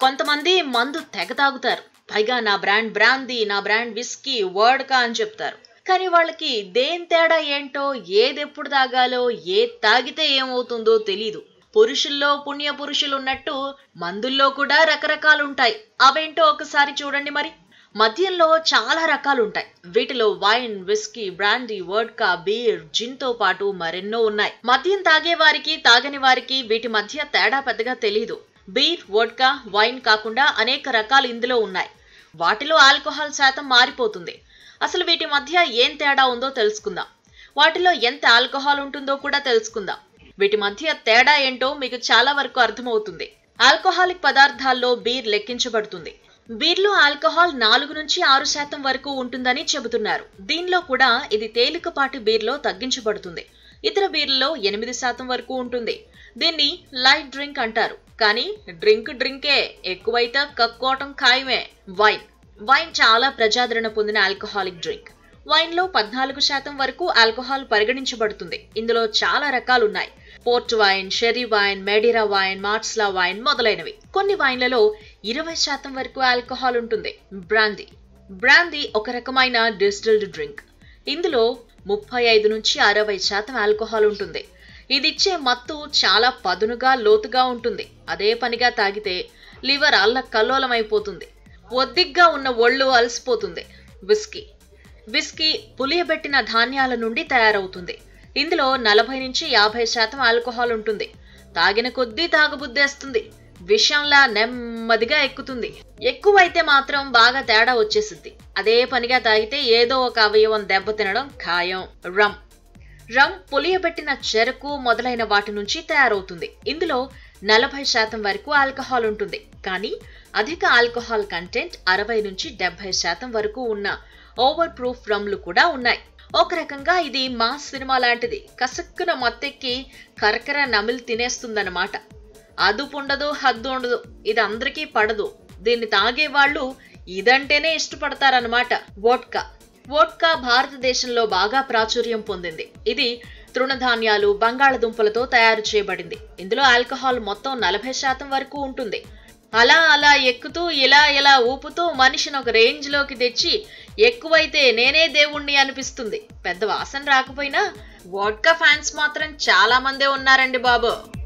కొంతమంది మందు తెగ తాగుతారు పైగా నా బ్రాండ్ బ్రాందీ నా బ్రాండ్ విస్కీ వర్డ్కా అని చెప్తారు కానీ వాళ్ళకి దేని తేడా ఏంటో ఏదెప్పుడు తాగాలో ఏ తాగితే ఏమవుతుందో తెలీదు పురుషుల్లో పుణ్య పురుషులు ఉన్నట్టు మందుల్లో కూడా రకరకాలుంటాయి అవేంటో ఒకసారి చూడండి మరి మద్యంలో చాలా రకాలుంటాయి వీటిలో wine whisky brandy vodka beer gin తో పాటు మరెన్నో ఉన్నాయి మద్యం తాగే వారికి తాగని వారికి వీటి మధ్య తేడా పెద్దగా తెలీదు బీర్ వోడ్కా వైన్ కాకుండా అనేక రకాలు ఇందులో ఉన్నాయి వాటిలో ఆల్కహాల్ శాతం మారిపోతుంది అసలు వీటి మధ్య ఏం తేడా ఉందో తెలుసుకుందాం వాటిలో ఎంత ఆల్కహాల్ ఉంటుందో కూడా తెలుసుకుందాం వీటి మధ్య తేడా ఏంటో మీకు చాలా వరకు అర్థమవుతుంది ఆల్కహాలిక్ పదార్థాల్లో బీర్ లెక్కించబడుతుంది బీర్లో ఆల్కహాల్ నాలుగు నుంచి ఆరు శాతం వరకు ఉంటుందని చెబుతున్నారు దీనిలో కూడా ఇది తేలికపాటి బీర్లో తగ్గించబడుతుంది ఇతర బీర్లలో ఎనిమిది శాతం వరకు ఉంటుంది దీన్ని లైట్ డ్రింక్ అంటారు కానీ డ్రింక్ డ్రింకే ఎక్కువైతే కక్కోవటం ఖాయమే వైన్ వైన్ చాలా ప్రజాదరణ పొందిన ఆల్కహాలిక్ డ్రింక్ వైన్ లో పద్నాలుగు శాతం వరకు ఆల్కహాల్ పరిగణించబడుతుంది ఇందులో చాలా రకాలున్నాయి port wine sherry wine Madeira wine మార్ట్స్లా వైన్ మొదలైనవి కొన్ని వైన్లలో ఇరవై శాతం వరకు ఆల్కహాల్ ఉంటుంది బ్రాందీ బ్రాందీ ఒక రకమైన డిస్టిల్డ్ డ్రింక్ ఇందులో ముప్పై ఐదు నుంచి అరవై శాతం ఆల్కహాల్ ఉంటుంది ఇదిచ్చే మత్తు చాలా పదునుగా లోతుగా ఉంటుంది అదే పనిగా తాగితే లివర్ అల్ల కల్లోలమైపోతుంది ఒద్దిగ్గా ఉన్న ఒళ్ళు అలసిపోతుంది విస్కీ విస్కీ పులియబెట్టిన ధాన్యాల నుండి తయారవుతుంది ఇందులో నలభై నుంచి యాభై శాతం ఆల్కహాల్ ఉంటుంది తాగిన కొద్దీ తాగబుద్దేస్తుంది విషంలా నెమ్మదిగా ఎక్కుతుంది ఎక్కువైతే మాత్రం బాగా తేడా వచ్చేసిద్ది అదే పనిగా తాగితే ఏదో ఒక అవయవం దెబ్బతినడం ఖాయం రమ్ రమ్ పులియబెట్టిన చెరకు మొదలైన వాటి నుంచి తయారవుతుంది ఇందులో నలభై శాతం వరకు ఆల్కహాల్ ఉంటుంది కానీ అధిక ఆల్కహాల్ కంటెంట్ అరవై నుంచి డెబ్బై శాతం వరకు ఉన్న ఓవర్ ప్రూఫ్ రమ్లు కూడా ఉన్నాయి ఒక రకంగా ఇది మాస్ సినిమా లాంటిది కసక్కున మత్తెక్కి కరకర నమిలి తినేస్తుందన్నమాట అదుపు ఉండదు హద్దు ఉండదు ఇది అందరికీ పడదు దీన్ని తాగే వాళ్ళు ఇదంటేనే ఇష్టపడతారన్నమాట వోడ్కా వోడ్కా భారతదేశంలో బాగా ప్రాచుర్యం పొందింది ఇది తృణధాన్యాలు బంగాళదుంపలతో తయారు చేయబడింది ఇందులో ఆల్కహాల్ మొత్తం నలభై శాతం వరకు ఉంటుంది అలా అలా ఎక్కుతూ ఇలా ఇలా ఊపుతూ మనిషిని ఒక రేంజ్ లోకి తెచ్చి ఎక్కువైతే నేనే దేవుణ్ణి అనిపిస్తుంది పెద్ద వాసన రాకపోయినా వోడ్కా ఫ్యాన్స్ మాత్రం చాలా మందే ఉన్నారండి బాబు